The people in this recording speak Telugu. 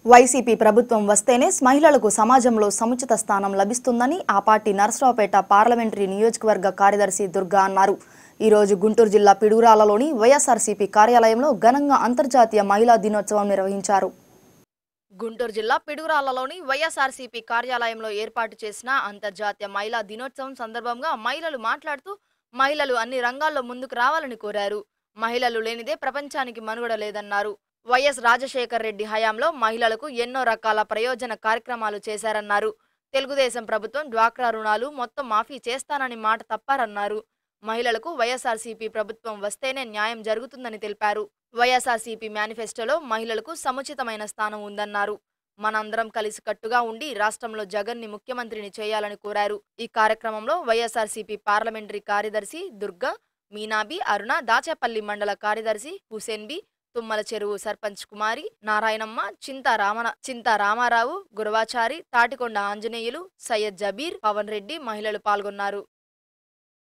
వైసీపీ ప్రభుత్వం వస్తేనే మహిళలకు సమాజంలో సముచిత స్థానం లభిస్తుందని ఆ పార్టీ నరసరావుపేట పార్లమెంటరీ నియోజకవర్గ కార్యదర్శి దుర్గా అన్నారు ఈరోజు గుంటూరు జిల్లా పిడుగురాలలోని వైఎస్ఆర్సీపీ కార్యాలయంలో ఘనంగా అంతర్జాతీయ మహిళా దినోత్సవం నిర్వహించారు గుంటూరు జిల్లా పిడుగురాళ్లలోని వైఎస్ఆర్సీపీ కార్యాలయంలో ఏర్పాటు చేసిన అంతర్జాతీయ మహిళా దినోత్సవం సందర్భంగా మహిళలు మాట్లాడుతూ మహిళలు అన్ని రంగాల్లో ముందుకు రావాలని కోరారు మహిళలు లేనిదే ప్రపంచానికి మనుగడ లేదన్నారు వైఎస్ రాజశేఖర్ రెడ్డి హయాంలో మహిళలకు ఎన్నో రకాల ప్రయోజన కార్యక్రమాలు చేశారన్నారు తెలుగుదేశం ప్రభుత్వం డ్వాక్రా రుణాలు మొత్తం మాఫీ చేస్తానని మాట తప్పారన్నారు మహిళలకు వైఎస్ఆర్సీపీ ప్రభుత్వం వస్తేనే న్యాయం జరుగుతుందని తెలిపారు వైఎస్ఆర్సీపీ మేనిఫెస్టోలో మహిళలకు సముచితమైన స్థానం ఉందన్నారు మనందరం కలిసికట్టుగా ఉండి రాష్ట్రంలో జగన్ ని ముఖ్యమంత్రిని చేయాలని కోరారు ఈ కార్యక్రమంలో వైఎస్ఆర్సీపీ పార్లమెంటరీ కార్యదర్శి దుర్గా మీనాబి అరుణ దాచేపల్లి మండల కార్యదర్శి హుసేన్ బి తుమ్మల చెరువు సర్పంచ్ కుమారి నారాయణమ్మ చింతా రామన చింతా రామారావు గురవాచారి తాటికొండ ఆంజనేయులు సయ్యద్ జబీర్ పవన్ రెడ్డి మహిళలు పాల్గొన్నారు